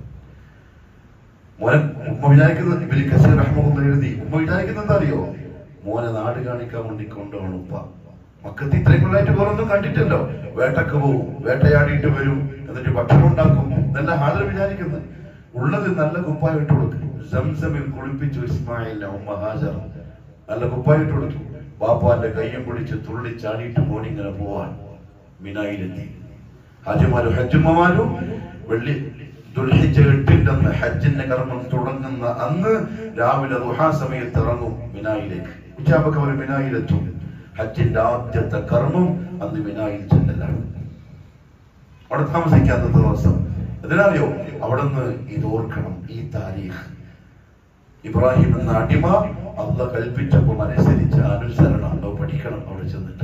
മോനെ ഉമ്മ വിചാരിക്കുന്നത് ഇവര് കസീർ റഹ്മുള്ള എഴുതി ഉമ്മ വിചാരിക്കുന്നത് എന്താ അറിയോ മോനെ നാട് കാണിക്കാൻ വേണ്ടി കൊണ്ടുപോകണം ഉപ്പ മക്കത്ത് ഇത്രയും പിള്ളേറ്റ് വേറൊന്നും കണ്ടിട്ടല്ലോ വേട്ടക്ക് പോവും വേട്ടയാടിയിട്ട് വരും എന്നിട്ട് ഭക്ഷണം ഉണ്ടാക്കും എന്നല്ല ഹാജർ വിചാരിക്കുന്നത് ഉള്ളത് നല്ല കുപ്പായ ഇട്ട് കൊടുക്കും സംസമിൽ കുളിപ്പിച്ചു ഇസ്മായിലിനെ ഉമ്മ ഹാജർ നല്ല കുപ്പായ ഇട്ട് കൊടുത്തു ബാപ്പാന്റെ കയ്യും പിടിച്ച് തുള്ളി ചാടിയിട്ട് മോനിങ്ങനെ പോവാൻ മിനായിലെത്തി ഹാജിമാരും ഹജ്ജുമ്മമാരും വെള്ളി ദുൽഹിജ്ജ എട്ടിന്റെ അന്ന് ഹജ്ജിന്റെ കർമ്മം തുടങ്ങുന്ന അന്ന് രാവിലെ ദുഹാ സമയത്ത് ഇറങ്ങും മിനായിലേക്ക് ഉച്ചാമ്പൊക്കെ അവർ മിനായിലെത്തും ഹജ്ജിന്റെ ആദ്യത്തെ കർമ്മം അന്ന് മിനായിൽ ചെല്ലലാണ് അവിടെ താമസിക്കാത്ത ദിവസം എന്തിനറിയോ അവിടെ നിന്ന് ഇത് ഓർക്കണം ഈ താരീഖ് ഇബ്രാഹിം എന്ന അടിമ അല്ല കൽപ്പിച്ചപ്പോൾ അനുസരിച്ച അനുസരണം അവിടെ പഠിക്കണം അവിടെ ചെന്നിട്ട്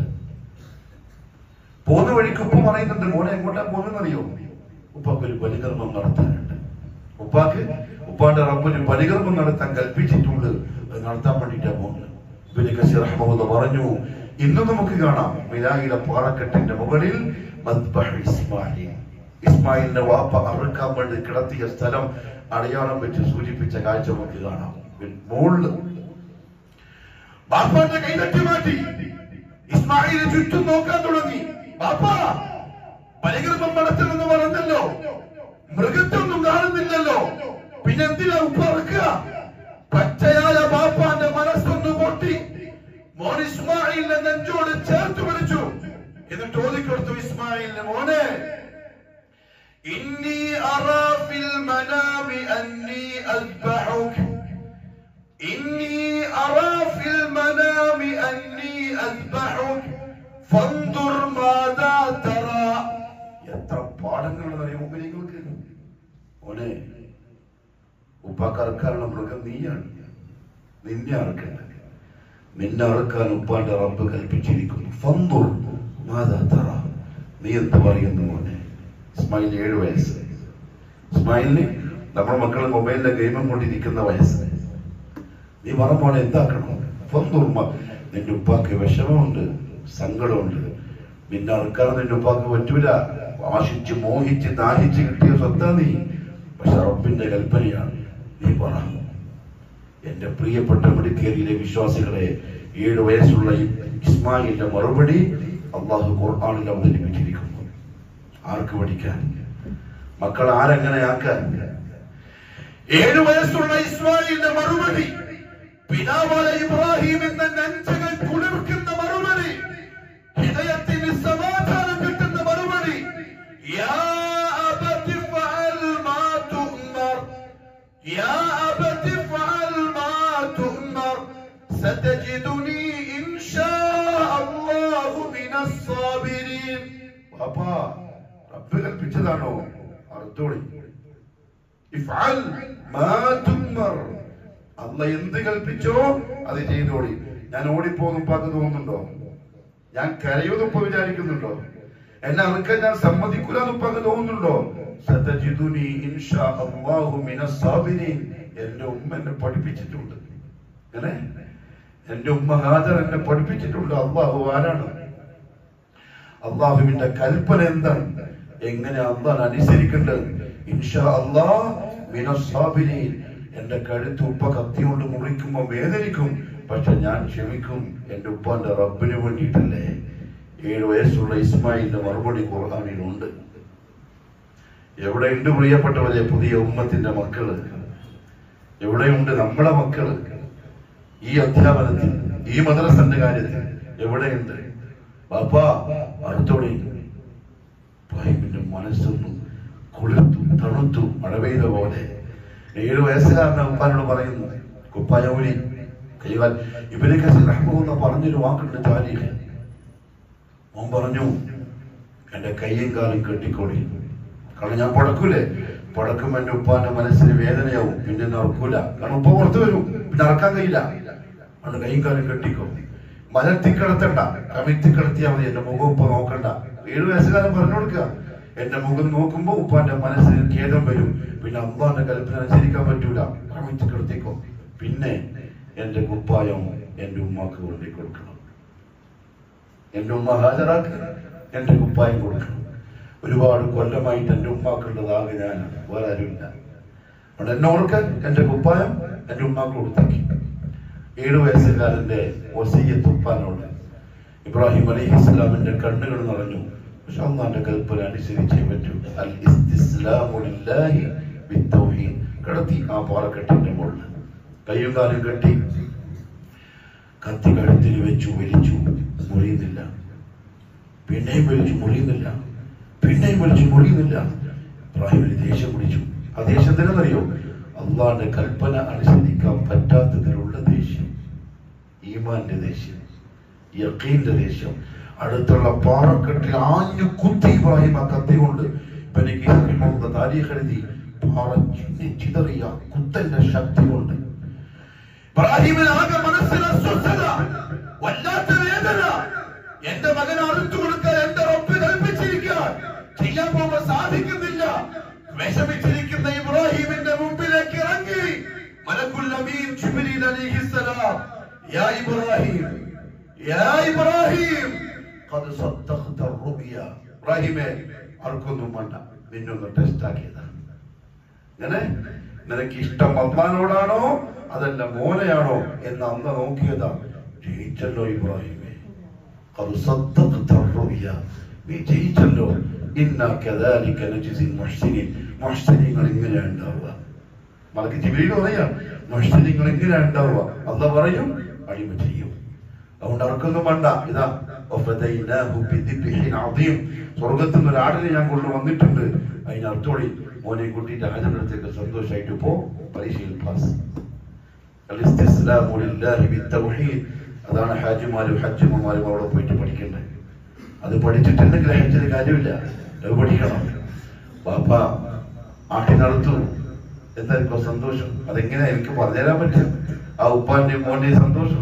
പോകുന്ന വഴിക്ക് ഉപ്പ പറയുന്നുണ്ട് മോനെ എങ്ങോട്ടാ പോകുന്നറിയോ ഉപ്പാക്ക് ഒരു ബലികർമ്മം നടത്താനുണ്ട് ഉപ്പാക്ക് ഉപ്പാന്റെ റബ്ബിന് ബലികർമ്മം നടത്താൻ കൽപ്പിച്ചിട്ടുണ്ട് അത് നടത്താൻ വേണ്ടിയിട്ടാ പോകുന്നത് ഇബ്നു കസീർ റഹ്മഹുല്ലാഹ് പറഞ്ഞു ഇന്ന് നമുക്ക് കാണാം മിലായിലെ പാറക്കെട്ടിന്റെ മുകളിൽ മദ്ബഹ് ഇസ്മായിൽ ഇസ്മായിലിന്റെ വാപ്പ അറുക്കാൻ വേണ്ടി കിടത്തിയ സ്ഥലം അടയാളം വെച്ച് സൂചിപ്പിച്ച കാഴ്ച നമുക്ക് കാണാം മുകളിൽ ബാപ്പാന്റെ കൈ തട്ടി മാറ്റി ഇസ്മായിലിനെ ചുറ്റും നോക്കാൻ തുടങ്ങി ബാപ്പ പരികൃതം നടത്തണമെന്ന് പറഞ്ഞല്ലോ മൃഗത്തൊന്നും കാണുന്നില്ലല്ലോ പിന്നെന്തിനാ ഉപ്പ ഇറക്കുക പച്ചയായ ബാപ്പാന്റെ മനസ്സൊന്ന് പൊട്ടി മോൻ ഇസ്മായിലിനെ നെഞ്ചോട് ചേർത്ത് പിടിച്ചു എന്നിട്ട് ഓതിക്കൊടുത്തു ഇസ്മായിലിന് മോനെ ഇന്നി അറാ ഫിൽ മനാമി അന്നി അസ്ബഹുക إني أرى في المنام أني أذبحك فانظر ماذا ترى എത്ര പാഠങ്ങളാണ് അറിയാം മുമ്പിലേക്ക് ഓനെ ഉപ്പാക്ക് അറക്കാനുള്ള മൃഗം നീയാണ് നിന്നെ അറക്കണ്ട നിന്നെ അറക്കാൻ ഉപ്പാന്റെ റബ്ബ് കൽപ്പിച്ചിരിക്കുന്നു ഫന്തുർ മാതാ തറ നീ എന്ത് പറയുന്നു മോനെ ഇസ്മായിൽ ഏഴ് വയസ്സ് ഇസ്മായിലിന് നമ്മുടെ മക്കൾ മൊബൈലിലെ ഗെയിമും കൊണ്ടിരിക്കുന്ന വയസ്സ് നീ പറഞ്ഞ എന്താക്കണം ഫന്തുർമ നിന്റെ ഉപ്പാക്ക് വിഷമമുണ്ട് സങ്കടമുണ്ട് നിന്നെ അറുക്കാൻ നിന്റെ ഉപ്പാക്ക് പറ്റൂല ആശിച്ച് മോഹിച്ച് ദാഹിച്ച് കിട്ടിയ സ്വത്താ നീ പക്ഷെ റബ്ബിന്റെ കൽപ്പനയാണ് നീ പറ എന്റെ പ്രിയപ്പെട്ട മെഡിക്കേരിയിലെ വിശ്വാസികളെ ഏഴ് വയസ്സുള്ള ഈ ഇസ്മായിലിന്റെ മറുപടി അള്ളാഹു ഖുർആാനിൽ അവതരിപ്പിച്ചിരിക്കുന്നു ആർക്ക് പഠിക്കാൻ മക്കൾ ആരെങ്ങനെ ആക്കാൻ ഏഴു വയസ്സുള്ള ഇസ്മായിലിന്റെ മറുപടി പിതാവായ ഇബ്രാഹിം എന്ന നെഞ്ചകൾ കുളിർക്കുന്ന മറുപടി ഹൃദയത്തിന് സമാധാനം കിട്ടുന്ന മറുപടി യാ അബതി ഫഅൽ മാ തുഅ്മർ യാ അബതി ഫഅൽ മാ തുഅ്മർ സതജിദുനി ഇൻഷാ അല്ലാഹു മിനസ് സാബിരീൻ പാപ്പാ റബ്ബ് കൽപ്പിച്ചതാണോ അർത്ഥോളി ഇഫ്അൽ മാ തുഅ്മർ അല്ല എന്ത് കൽപ്പിച്ചോ അത് ചെയ്തോളി ഞാൻ ഓടിപ്പോകും ഉപ്പാക്ക് തോന്നുന്നുണ്ടോ ഞാൻ കരയുമെന്ന് ഉപ്പ വിചാരിക്കുന്നുണ്ടോ എന്നെ അറുക്കാൻ ഞാൻ സമ്മതിക്കൂല എന്ന് ഉപ്പാക്ക് തോന്നുന്നുണ്ടോ സതജിദുനി ഇൻഷാ അല്ലാഹു മിനസ് സാബിരീൻ എന്റെ ഉമ്മ എന്നെ പഠിപ്പിച്ചിട്ടുണ്ട് അങ്ങനെ എന്റെ ഉമ്മ ഹാജർ എന്നെ പഠിപ്പിച്ചിട്ടുണ്ട് അള്ളാഹു ആരാണ് അള്ളാഹുവിന്റെ കൽപ്പന എന്താണ് എങ്ങനെ അള്ളാൻ അനുസരിക്കേണ്ടത് ഇൻഷാ അല്ലാ മിനസ് സാബിരീൻ എന്റെ കഴുത്ത് ഉപ്പ കത്തി കൊണ്ട് മുറിക്കുമ്പോ വേദനിക്കും പക്ഷെ ഞാൻ ക്ഷമിക്കും എന്റെ ഉപ്പാന്റെ റബ്ബിന് വേണ്ടിയിട്ടല്ലേ ഏഴ് വയസ്സുള്ള ഇസ്മായിലിന്റെ മറുപടി ഖുർആാനിലുണ്ട് എവിടെയുണ്ട് പ്രിയപ്പെട്ടവരെ പുതിയ ഉമ്മത്തിന്റെ മക്കള് എവിടെയുണ്ട് നമ്മളെ മക്കള് ഈ അധ്യാപനത്തിൽ ഈ മദ്രസന്റെ കാര്യത്തിൽ എവിടെയുണ്ട് ബാപ്പാ അടുത്തോടെ ഇബ്രാഹിമിന്റെ മനസ്സൊന്നും കുളിർത്തു തണുത്തു മഴ പെയ്ത പോലെ ഏഴു വയസ്സിലാണ് ഉപ്പാനോട് പറയുന്നത് കുപ്പായൂരി കൈകാൽ ഇവരൊക്കെ റഹ്മെന്ന് പറഞ്ഞൊരു വാക്കുണ്ട് താരീഖ് മോൻ പറഞ്ഞു എന്റെ കയ്യും കാലും കെട്ടിക്കോടി കാരണം ഞാൻ പടക്കൂലേ പടക്കും എന്റെ ഉപ്പാന്റെ മനസ്സിന് വേദനയാവും പിന്നെ നടക്കൂല കാരണം ഉപ്പ പുറത്തു വരും പിന്നെ നടക്കാൻ കഴിയില്ല അതുകൊണ്ട് കൈയും കാലും കെട്ടിക്കോ മലർത്തി കിടത്തണ്ട കമിഴ്ത്തി കിടത്തിയാൽ മതി എന്റെ മുഖം ഉപ്പ നോക്കണ്ട ഏഴു വയസ്സുകാരൻ പറഞ്ഞു കൊടുക്കുക എന്റെ മുഖം നോക്കുമ്പോ ഉപ്പാന്റെ മനസ്സിന് ഖേദം വരും പിന്നെ അമ്മാന്റെ കൽപ്പന അനുസരിക്കാൻ പറ്റൂല കമിഴ്ത്തി കിടത്തിക്കോ പിന്നെ എന്റെ കുപ്പായം എന്റെ ഉമ്മാക്ക് കൊണ്ടു കൊടുക്കണം എന്റെ ഉമ്മ ഹാജരാക്കുക എന്റെ കുപ്പായം കൊടുക്കണം ഒരുപാട് കൊല്ലമായിട്ട് എന്റെ ഉമ്മാക്കുള്ളതാകെ ഞാനാണ് വേറെ ആരുമില്ല അതുകൊണ്ട് എന്നെ ഓർക്കാൻ എന്റെ കുപ്പായം എന്റെ ഉമ്മാക്ക് കൊടുത്തേക്ക് ഏഴു വയസ്സുകാരന്റെ വസീയത്ത് ഉപ്പാനോട് ഇബ്രാഹിം അലൈഹി ഇസ്ലാമിന്റെ കണ്ണുകൾ നിറഞ്ഞു പക്ഷെ അള്ളാന്റെ കൽപ്പന അനുസരിച്ചേ പറ്റൂ അൽ ഇസ്തിസ്ലാമു ലില്ലാഹി ബിത്തൗഹീദ് കിടത്തി ആ പാറക്കെട്ടിന്റെ മുകളിൽ കയ്യും കാലും കെട്ടി കത്തി കഴുത്തിൽ വെച്ചു വലിച്ചു മുറിയുന്നില്ല പിന്നെയും വലിച്ചു മുറിയുന്നില്ല പിന്നെയും വലിച്ചു മുറിയുന്നില്ല ഇബ്രാഹിമിന് ദേഷ്യം പിടിച്ചു ആ ദേഷ്യത്തിനെന്നറിയോ അള്ളാന്റെ കൽപ്പന അനുസരിക്കാൻ പറ്റാത്തതിലുള്ള ദേഷ്യം ഈമാന്റെ ദേഷ്യം യക്കീന്റെ ദേഷ്യം അടുത്തുള്ള പാറക്കെട്ടിൽ ആഞ്ഞു കുത്തി ഇബ്രാഹിം ആ കത്തി കൊണ്ട് താരീഖ് എഴുതി പാറ ചിന്നി ചിതറിയ കുത്തന്റെ ശക്തി കൊണ്ട് ഇബ്രാഹിമിന് ആകെ മനസ്സിൽ അസ്വസ്ഥത വല്ലാത്ത വേദന എന്റെ മകൻ അറുത്തു കൊടുക്കാൻ എന്റെ റബ്ബ് കൽപ്പിച്ചിരിക്കാൻ ചെയ്യാൻ പോകുമ്പോൾ സാധിക്കുന്നില്ല വിഷമിച്ചിരിക്കുന്ന ഇബ്രാഹിമിന്റെ മുമ്പിലേക്ക് ഇറങ്ങി മലക്കുൽ അമീൻ ജിബ്രീൽ അലൈഹിസ്സലാം യാ ഇബ്രാഹിം യാ ഇബ്രാഹിം ഖദ് സദ്ദഖ്ത الرؤيا ഇബ്രാഹിമേ ആർക്കൊന്നും വേണ്ട നിന്നൊന്ന് ടെസ്റ്റ് ആക്കിയതാണ് ഇങ്ങനെ നിനക്ക് ഇഷ്ടം അള്ളാനോടാണോ അതല്ല മോനെയാണോ എന്ന് അന്ന് നോക്കിയതാ ജയിച്ചല്ലോ ഇബ്രാഹിമേ അത് സദ്ദഖ്ത നീ ജയിച്ചല്ലോ ഇന്ന കദാലിക നജ്സിൽ മുഹ്സിനീൻ മുഹ്സിനീങ്ങൾ ഇങ്ങനെ ഉണ്ടാവുക മലക്ക് ജിബ്രീൽ പറയാ മുഹ്സിനീങ്ങൾ ഇങ്ങനെ ഉണ്ടാവുക അള്ളാഹ് പറയും അടിമ ചെയ്യും അതുകൊണ്ട് അവർക്കൊന്നും വേണ്ട ഇതാ വഫദൈനാഹു ബിദിബ്ഹിൻ അദീം സ്വർഗത്തിൽ നിന്ന് ഒരാടിനെ ഞാൻ കൊണ്ടുവന്നിട്ടുണ്ട് അതിന് അർത്ഥോടി മോനെ കൂട്ടിയിട്ട് ഹാജറിനടുത്തേക്ക് സന്തോഷമായിട്ട് പോ പരീക്ഷയിൽ പാസ് അലിസ്തിസ്ലാമു ലില്ലാഹി ബിത്തൗഹീദ് അതാണ് ഹാജിമാരും ഹജ്ജുമാരും അവിടെ പോയിട്ട് പഠിക്കേണ്ടത് അത് പഠിച്ചിട്ടുണ്ടെങ്കിൽ ഹജ്ജിന് കാര്യമില്ല അത് പഠിക്കണം പാപ്പ ആട്ടി നടത്തു എന്തായിരിക്കും സന്തോഷം അതെങ്ങനെ എനിക്ക് പറഞ്ഞുതരാൻ പറ്റും ആ ഉപ്പാന്റെയും മോന്റെയും സന്തോഷം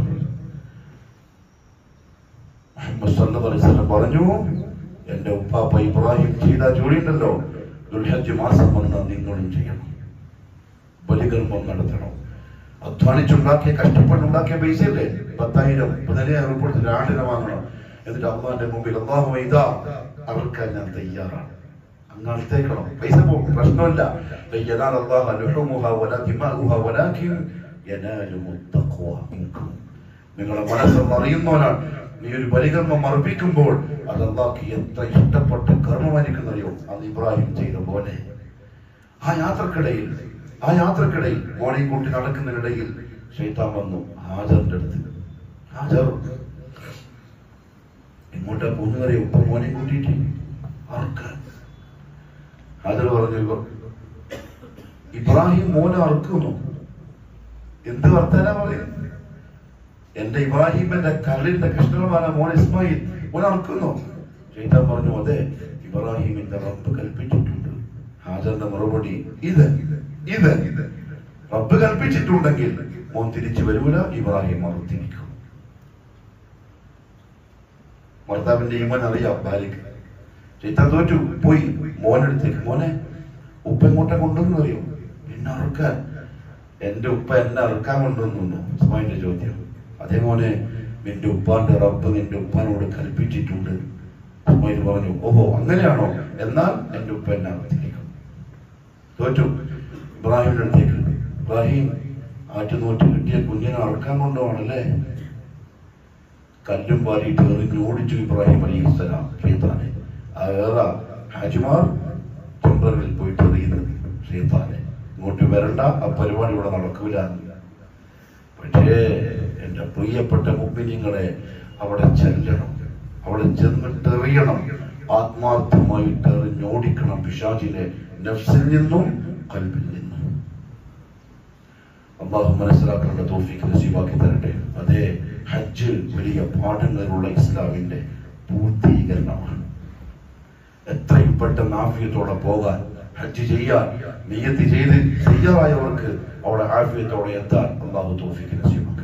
മുഹമ്മദ് സല്ലല്ലാഹു അലൈഹി വസല്ലം പറഞ്ഞു എന്റെ ഉപ്പാപ്പ ഇബ്രാഹിം ചെയ്ത ജോലി ഉണ്ടല്ലോ ദുൽഹജ്ജ് മാസം വന്നാൽ നിങ്ങളും ചെയ്യണം ബലികർമ്മം നടത്തണം അധ്വാനിച്ചുണ്ടാക്കിയ കഷ്ടപ്പെട്ടുണ്ടാക്കിയ പൈസയല്ലേ പത്തായിരം പതിനായിരം രൂപ കൊടുത്ത് ആടിനെ വാങ്ങണം എന്നിട്ട് അള്ളാന്റെ മുമ്പിൽ അള്ളാഹു ഇതാ അവർക്ക് ഞാൻ തയ്യാറാണ് അങ്ങ് അടുത്തേക്കണം പൈസ പോകും പ്രശ്നമില്ല യനാല അല്ലാഹ ലുഹൂമുഹാ വലാ ദിമാഉഹാ വലാകിൻ യനാലുമു തഖ്വ മിൻകും നിങ്ങളുടെ മനസ്സൊന്ന് അറിയുന്നവനാണ് നീ ഒരു പരികർമ്മം അർപ്പിക്കുമ്പോൾ അത് അള്ളാഹ്ക്ക് എത്ര ഇഷ്ടപ്പെട്ട കർമ്മമായിരിക്കുന്നറിയോ അത് ഇബ്രാഹിം ചെയ്ത പോലെ ആ യാത്രക്കിടയിൽ ആ യാത്രക്കിടയിൽ മോനെ കൂട്ടി നടക്കുന്നതിനിടയിൽ ഷെയ്ത്താൻ വന്നു ഹാജറിന്റെ അടുത്ത് ഹാജർ എങ്ങോട്ടാ പോകുന്നവരെ ഉപ്പ മോനെ കൂട്ടിയിട്ട് അറക്കാൻ ഹാജർ പറഞ്ഞു ഇവർ ഇബ്രാഹിം മോനെ അറക്കുന്നു എന്ത് വർത്താനാ പറയുന്നത് എന്റെ ഇബ്രാഹിമിന്റെ കല്ലിന്റെ കൃഷ്ണകുമാര മോൻ ഇസ്മായിൽ മോൻ അറക്കുന്നു ഷെയ്ത്താൻ പറഞ്ഞു അതെ ഇബ്രാഹിമിന്റെ റബ്ബ് കൽപ്പിച്ചിട്ടുണ്ട് ഹാജറിന്റെ മറുപടി ഇത് ഇത് റബ്ബ് കൽപ്പിച്ചിട്ടുണ്ടെങ്കിൽ മോൻ തിരിച്ചു വരൂല ഇബ്രാഹിം മറുത്തിരിക്കും ഭർത്താവിന്റെ ഈമൻ അറിയാം ഭാര്യക്ക് ചൈത്താൻ തോറ്റു പോയി മോനെടുത്തേക്ക് മോനെ ഉപ്പ എങ്ങോട്ടാ കൊണ്ടുവന്നു അറിയോ എന്നെ അറുക്കാൻ എന്റെ ഉപ്പ എന്നെ അറുക്കാൻ കൊണ്ടുവന്നു ഇസ്മായിന്റെ ചോദ്യം അതേ മോനെ നിന്റെ ഉപ്പാന്റെ റബ്ബ് നിന്റെ ഉപ്പാനോട് കൽപ്പിച്ചിട്ടുണ്ട് ഇസ്മായിൽ പറഞ്ഞു ഓഹോ അങ്ങനെയാണോ എന്നാൽ എന്റെ ഉപ്പ എന്നെ അറുത്തിരിക്കും തോറ്റു ഇബ്രാഹിമിന്റെ അടുത്തേക്ക് ഇബ്രാഹിം ആറ്റുനോറ്റ് കിട്ടിയ കുഞ്ഞിനെ അറക്കാൻ കൊണ്ടുപോകണല്ലേ കല്ലും വാരിയിട്ട് എറിഞ്ഞ് ഓടിച്ചു ഇബ്രാഹിം അലൈഹി സ്വലാം ഷെയ്ത്താനെ ആ ഏറ ഹാജിമാർ ടെമ്പറിൽ പോയിട്ട് എറിയുന്നത് ഷെയ്ത്താനെ ഇങ്ങോട്ട് വരണ്ട ആ പരിപാടി ഇവിടെ നടക്കൂല പക്ഷേ എൻ്റെ പ്രിയപ്പെട്ട മുമ്പിനിങ്ങളെ അവിടെ ചെല്ലണം അവിടെ ചെന്നിട്ട് എറിയണം ആത്മാർത്ഥമായിട്ട് എറിഞ്ഞോടിക്കണം പിശാചിനെ നഫ്സിൽ നിന്നും കൽബിൽ നിന്നും അള്ളാഹു മനസ്സിലാക്കേണ്ട തോഫിക്ക് നസീബാക്കി തരട്ടെ അതേ ഹജ്ജ് വലിയ പാഠങ്ങളുള്ള ഇസ്ലാമിന്റെ പൂർത്തീകരണമാണ് എത്രയും പെട്ടെന്ന് ആഫിയത്തോടെ പോകാൻ ഹജ്ജ് ചെയ്യാൻ നിയത്തി ചെയ്ത് തയ്യാറായവർക്ക് അവിടെ ആഫിയത്തോടെ എത്താൻ അള്ളാഹു തോഫിക്ക് നസീബാക്കി